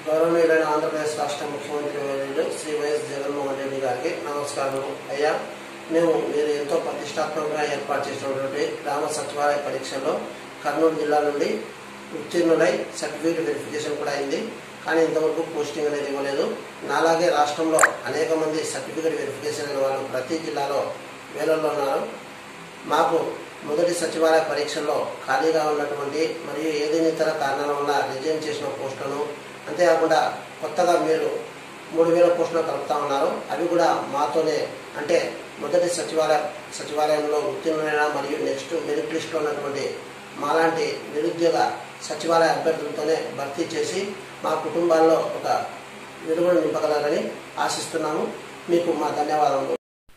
గౌరవనీయులైన ఆంధ్రప్రదేశ్ రాష్ట్ర ముఖ్యమంత్రి వర్యులు శ్రీ వైఎస్ జగన్మోహన్ రెడ్డి గారికి నమస్కారం అయ్యా మేము మీరు ఎంతో ప్రతిష్టాత్మకంగా ఏర్పాటు చేసినటువంటి గ్రామ సచివాలయ పరీక్షల్లో కర్నూలు జిల్లా నుండి ఉత్తీర్ణులై సర్టిఫికేట్ వెరిఫికేషన్ కూడా అయింది కానీ ఇంతవరకు పోస్టింగ్ అనేది ఇవ్వలేదు నాలాగే రాష్ట్రంలో అనేక మంది సర్టిఫికేట్ వెరిఫికేషన్ అయిన వాళ్ళు ప్రతి జిల్లాలో వేలల్లో ఉన్నారు మాకు మొదటి సచివాలయ పరీక్షల్లో ఖాళీగా ఉన్నటువంటి మరియు ఏదైనా ఇతర కారణాల వల్ల రిజైన్ చేసిన పోస్టులను అంతేకాకుండా కొత్తగా మీరు మూడు వేల పోస్టులు కలుపుతా ఉన్నారు అవి కూడా మాతోనే అంటే మొదటి సచివాలయ సచివాలయంలో ఉత్తీర్ణులైన మరియు నెక్స్ట్ మెరిట్ లిస్ట్లో ఉన్నటువంటి మాలాంటి నిరుద్యోగ సచివాలయ అభ్యర్థులతోనే భర్తీ చేసి మా కుటుంబాల్లో ఒక వెలుగును నింపగలరని ఆశిస్తున్నాము మీకు మా ధన్యవాదములు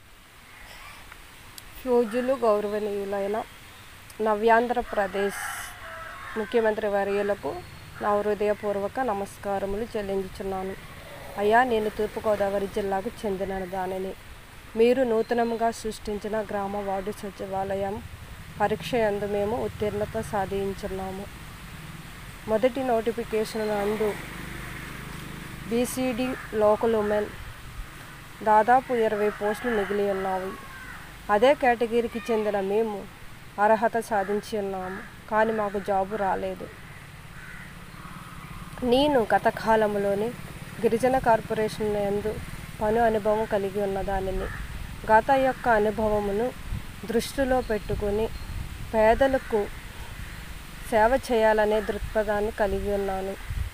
పూజ్యులు గౌరవనీయులైన నవ్యాంధ్రప్రదేశ్ ముఖ్యమంత్రి వర్యులకు నా హృదయపూర్వక నమస్కారములు చెల్లించుచున్నాను అయ్యా నేను తూర్పుగోదావరి జిల్లాకు చెందిన దానిని మీరు నూతనంగా సృష్టించిన గ్రామ వార్డు సచివాలయం పరీక్ష యందు మేము ఉత్తీర్ణత సాధించున్నాము మొదటి నోటిఫికేషన్ నందు బీసీడీ లోకల్ ఉమెన్ దాదాపు ఇరవై పోస్టులు మిగిలి ఉన్నాయి అదే కేటగిరీకి చెందిన మేము అర్హత సాధించి ఉన్నాము కానీ మాకు జాబు రాలేదు నేను గత కాలంలోని గిరిజన కార్పొరేషన్ యందు పను అనుభవం కలిగి ఉన్న దానిని గత యొక్క అనుభవమును దృష్టిలో పెట్టుకుని పేదలకు సేవ చేయాలనే దృక్పథాన్ని కలిగి ఉన్నాను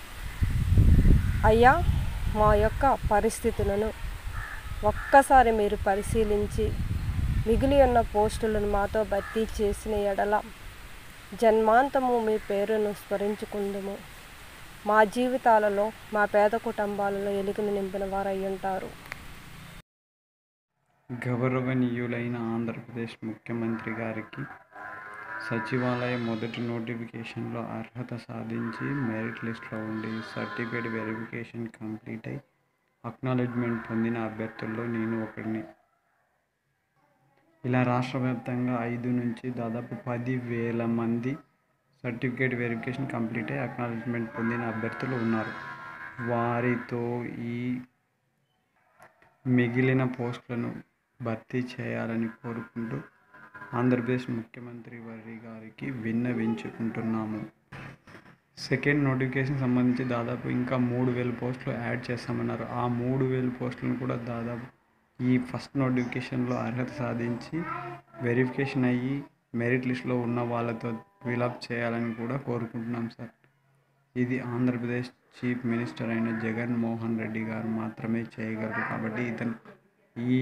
అయ్యా మా యొక్క పరిస్థితులను ఒక్కసారి మీరు పరిశీలించి మిగిలి ఉన్న పోస్టులను మాతో భర్తీ చేసిన ఎడల జన్మాంతము మీ పేరును స్మరించుకుందుము మా జీవితాలలో మా పేద కుటుంబాలలో ఎలుగును నింపిన వారై ఉంటారు గౌరవనీయులైన ఆంధ్రప్రదేశ్ ముఖ్యమంత్రి గారికి సచివాలయ మొదటి నోటిఫికేషన్లో అర్హత సాధించి మెరిట్ లిస్ట్లో ఉండి సర్టిఫికేట్ వెరిఫికేషన్ కంప్లీట్ అయి అక్నాలెడ్జ్మెంట్ పొందిన అభ్యర్థుల్లో నేను ఒకడిని ఇలా రాష్ట్ర వ్యాప్తంగా ఐదు నుంచి దాదాపు పది వేల మంది సర్టిఫికేట్ వెరిఫికేషన్ కంప్లీట్ అయ్యి అక్నాలెడ్జ్మెంట్ పొందిన అభ్యర్థులు ఉన్నారు వారితో ఈ మిగిలిన పోస్టులను భర్తీ చేయాలని కోరుకుంటూ ఆంధ్రప్రదేశ్ ముఖ్యమంత్రి వారి గారికి విన్నవించుకుంటున్నాము సెకండ్ నోటిఫికేషన్ సంబంధించి దాదాపు ఇంకా మూడు వేల పోస్టులు యాడ్ చేస్తామన్నారు ఆ మూడు వేల పోస్టులను కూడా దాదాపు ఈ ఫస్ట్ నోటిఫికేషన్లో అర్హత సాధించి వెరిఫికేషన్ అయ్యి మెరిట్ లిస్ట్లో ఉన్న వాళ్ళతో ఫిలప్ చేయాలని కూడా కోరుకుంటున్నాం సార్ ఇది ఆంధ్రప్రదేశ్ చీఫ్ మినిస్టర్ అయిన జగన్మోహన్ రెడ్డి గారు మాత్రమే చేయగలరు కాబట్టి ఇతను ఈ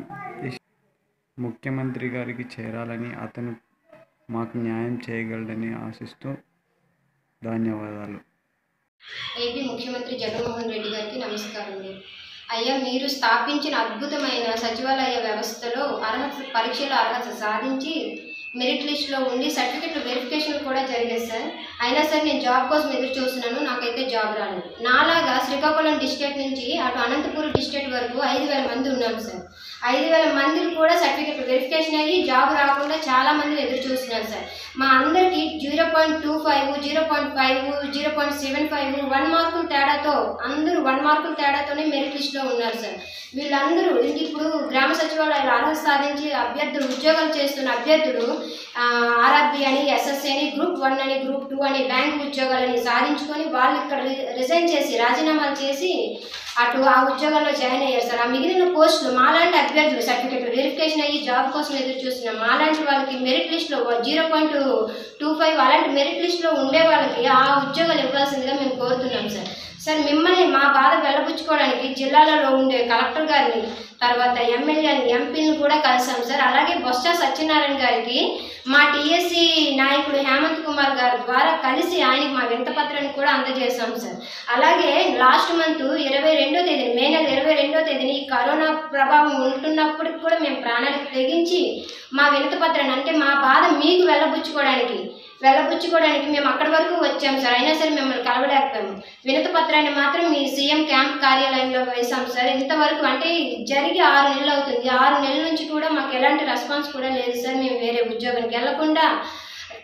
ముఖ్యమంత్రి గారికి చేరాలని అతను మాకు న్యాయం చేయగలడని ఆశిస్తూ ధన్యవాదాలు ఏపీ ముఖ్యమంత్రి జగన్మోహన్ రెడ్డి గారికి నమస్కారములు అయ్యా మీరు స్థాపించిన అద్భుతమైన సచివాలయ వ్యవస్థలో అర్హత పరీక్షలో అర్హత సాధించి మెరిట్ లిస్ట్లో ఉండి సర్టిఫికెట్లు వెరిఫికేషన్ కూడా జరిగేది సార్ అయినా సరే నేను జాబ్ కోసం ఎదురు చూస్తున్నాను నాకైతే జాబ్ రాలేదు నాలాగా శ్రీకాకుళం డిస్ట్రిక్ట్ నుంచి అటు అనంతపురం డిస్ట్రిక్ట్ వరకు ఐదు వేల మంది ఉన్నాం సార్ ఐదు వేల మందికి కూడా సర్టిఫికెట్ వెరిఫికేషన్ అయ్యి జాబ్ రాకుండా చాలా మంది ఎదురు చూస్తున్నారు సార్ మా అందరికీ zero point two five zero point five zero point seven five one మార్కుల తేడాతో అందరూ వన్ మార్కుల తేడాతోనే మెరిట్ లిస్ట్లో ఉన్నారు సార్ వీళ్ళందరూ ఇంక ఇప్పుడు గ్రామ సచివాలయాలు అర్హత సాధించి అభ్యర్థులు ఉద్యోగాలు చేస్తున్న అభ్యర్థులు ఆర్ఆర్బి అని ఎస్ఎస్సి అని గ్రూప్ వన్ అని గ్రూప్ టూ అని బ్యాంక్ ఉద్యోగాలని సాధించుకొని వాళ్ళు ఇక్కడ రి- రిజైన్ చేసి రాజీనామాలు చేసి అటు ఆ ఉద్యోగాల్లో జాయిన్ అయ్యారు సార్ ఆ మిగిలిన పోస్టులు మాలాంటి అభ్యర్థులు సర్టిఫికెట్ వెరిఫికేషన్ అయ్యి జాబ్ కోసం ఎదురు చూస్తున్నాం మాలాంటి వాళ్ళకి మెరిట్ లిస్ట్లో జీరో పాయింట్ టూ ఫైవ్ అలాంటి మెరిట్ లిస్ట్లో ఉండే వాళ్ళకి ఆ ఉద్యోగాలు ఇవ్వాల్సిందిగా మేము కోరుతున్నాం సార్ సార్ మిమ్మల్ని మా బాధ వెళ్ళబుచ్చుకోవడానికి జిల్లాలలో ఉండే కలెక్టర్ గారిని తర్వాత ఎమ్మెల్యేని ఎంపీని కూడా కలిసాం సార్ అలాగే బొత్స సత్యనారాయణ గారికి మా టీఎస్సీ నాయకుడు హేమంత్ కుమార్ గారి ద్వారా కలిసి ఆయనకి మా వింతపత్రాన్ని కూడా అందజేశాం సార్ అలాగే లాస్ట్ మంత్ ఇరవై రెండో తేదీని మే నెల ఇరవై రెండో తేదీని ఈ కరోనా ప్రభావం ఉంటున్నప్పటికి కూడా మేము ప్రాణాలకు తెగించి మా వినతపత్రాన్ని అంటే మా బాధ మీకు వెళ్ళబుచ్చుకోవడానికి వెళ్ళబుచ్చుకోవడానికి మేము అక్కడి వరకు వచ్చాం సార్ అయినా సరే మిమ్మల్ని కలవలేకపోయాము వినతి పత్రాన్ని మాత్రం మీ సీఎం క్యాంప్ కార్యాలయంలో వేశాం సార్ ఇంతవరకు అంటే జరిగి ఆరు నెలలు అవుతుంది ఆరు నెలల నుంచి కూడా మాకు ఎలాంటి రెస్పాన్స్ కూడా లేదు సార్ మేము వేరే ఉద్యోగానికి వెళ్లకుండా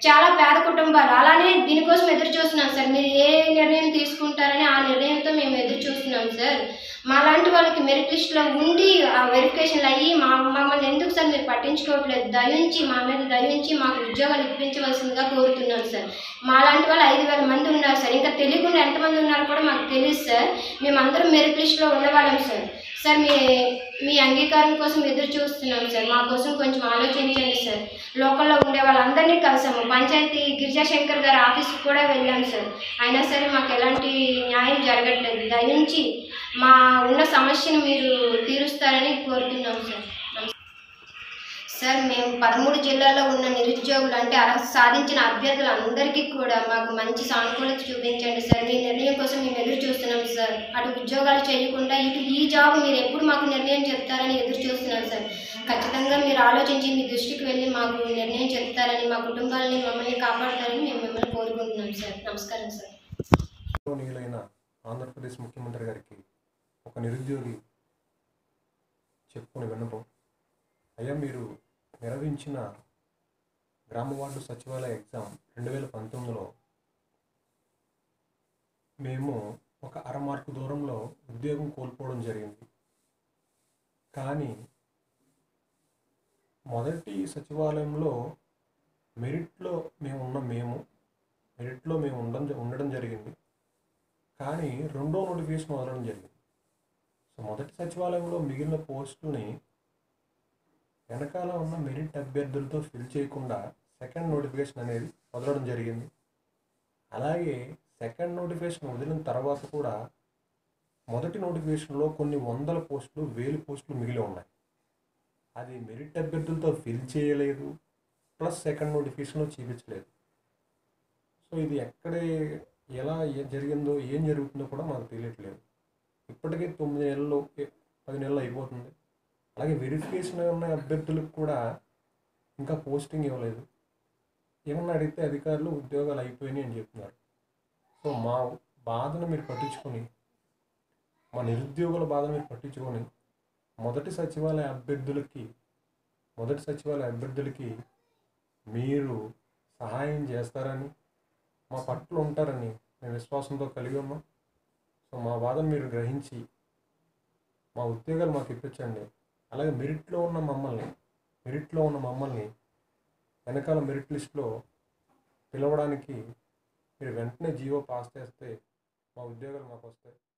చాలా పేద కుటుంబాలు అలానే దీనికోసం ఎదురు చూస్తున్నాం సార్ మీరు ఏ నిర్ణయం తీసుకుంటారని ఆ నిర్ణయంతో మేము ఎదురు చూస్తున్నాం సార్ మాలాంటి వాళ్ళకి మెరిట్ లిస్ట్లో ఉండి ఆ వెరిఫికేషన్లు అయ్యి మా మమ్మల్ని ఎందుకు సార్ మీరు పట్టించుకోవట్లేదు దయించి మా మీద దయించి మాకు ఉద్యోగాలు ఇప్పించవలసిందిగా కోరుతున్నాం సార్ మాలాంటి వాళ్ళు ఐదు వేల మంది ఉన్నారు సార్ ఇంకా తెలియకుండా ఎంతమంది ఉన్నారో కూడా మాకు తెలియదు సార్ మేమందరం మెరిట్ లిస్ట్లో ఉన్నవాళ్ళం సార్ సార్ మీ మీ అంగీకారం కోసం ఎదురు చూస్తున్నాం సార్ మా కోసం కొంచెం ఆలోచించండి సార్ లోకల్లో ఉండే వాళ్ళందరినీ కలిసాము పంచాయతీ గిరిజాశంకర్ గారి ఆఫీస్కి కూడా వెళ్ళాం సార్ అయినా సరే మాకు ఎలాంటి న్యాయం జరగట్లేదు దయించి మా ఉన్న సమస్యను మీరు తీరుస్తారని కోరుతున్నాం సార్ సార్ మేము పదమూడు జిల్లాల్లో ఉన్న నిరుద్యోగులు అంటే అర్హత సాధించిన అభ్యర్థులందరికీ కూడా మాకు మంచి సానుకూలత చూపించండి సార్ మీ నిర్ణయం కోసం మేము ఎదురు చూస్తున్నాం సార్ అటు ఉద్యోగాలు చేయకుండా ఇటు ఈ జాబ్ మీరు ఎప్పుడు మాకు నిర్ణయం చెప్తారని ఎదురు చూస్తున్నాం సార్ ఖచ్చితంగా మీరు ఆలోచించి మీ దృష్టికి వెళ్ళి మాకు నిర్ణయం చెప్తారని మా కుటుంబాలని మమ్మల్ని కాపాడతారని మేము మిమ్మల్ని కోరుకుంటున్నాం సార్ నమస్కారం సార్ గౌరవనీయులైన ఆంధ్రప్రదేశ్ ముఖ్యమంత్రి గారికి ఒక నిరుద్యోగి చెప్పుకునే విన్నపం అయ్యా మీరు నిర్వహించిన గ్రామ వార్డు సచివాలయ ఎగ్జామ్ రెండు వేల పంతొమ్మిదిలో మేము ఒక అర మార్కు దూరంలో ఉద్యోగం కోల్పోవడం జరిగింది కానీ మొదటి సచివాలయంలో మెరిట్లో మేము ఉన్న మేము మెరిట్లో మేము ఉండడం ఉండడం జరిగింది కానీ రెండో నోటిఫికేషన్ వదలడం జరిగింది సో మొదటి సచివాలయంలో మిగిలిన పోస్టుల్ని వెనకాల ఉన్న మెరిట్ అభ్యర్థులతో ఫిల్ చేయకుండా సెకండ్ నోటిఫికేషన్ అనేది వదలడం జరిగింది అలాగే సెకండ్ నోటిఫికేషన్ వదిలిన తర్వాత కూడా మొదటి నోటిఫికేషన్లో కొన్ని వందల పోస్టులు వేలు పోస్టులు మిగిలి ఉన్నాయి అది మెరిట్ అభ్యర్థులతో ఫిల్ చేయలేదు ప్లస్ సెకండ్ నోటిఫికేషన్లో చూపించలేదు సో ఇది ఎక్కడే ఎలా ఏం జరిగిందో ఏం జరుగుతుందో కూడా మాకు తెలియట్లేదు ఇప్పటికే తొమ్మిది నెలలు ఏ- పది నెలలు అయిపోతుంది అలాగే వెరిఫికేషన్ ఉన్న అభ్యర్థులకు కూడా ఇంకా పోస్టింగ్ ఇవ్వలేదు ఏమన్నా అడిగితే అధికారులు ఉద్యోగాలు అయిపోయినాయి అని చెప్తున్నారు సో మా బాధను మీరు పట్టించుకొని మా నిరుద్యోగుల బాధను మీరు పట్టించుకొని మొదటి సచివాలయ అభ్యర్థులకి మొదటి సచివాలయ అభ్యర్థులకి మీరు సహాయం చేస్తారని మా పట్ల ఉంటారని మేము విశ్వాసంతో కలిగి ఉన్నాం సో మా బాధను మీరు గ్రహించి మా ఉద్యోగాలు మాకు ఇప్పించండి అలాగే మెరిట్లో ఉన్న మమ్మల్ని మెరిట్లో ఉన్న మమ్మల్ని వెనకాల మెరిట్ లిస్ట్లో పిలవడానికి మీరు వెంటనే జీవో పాస్ చేస్తే మా ఉద్యోగాలు మాకు వస్తాయి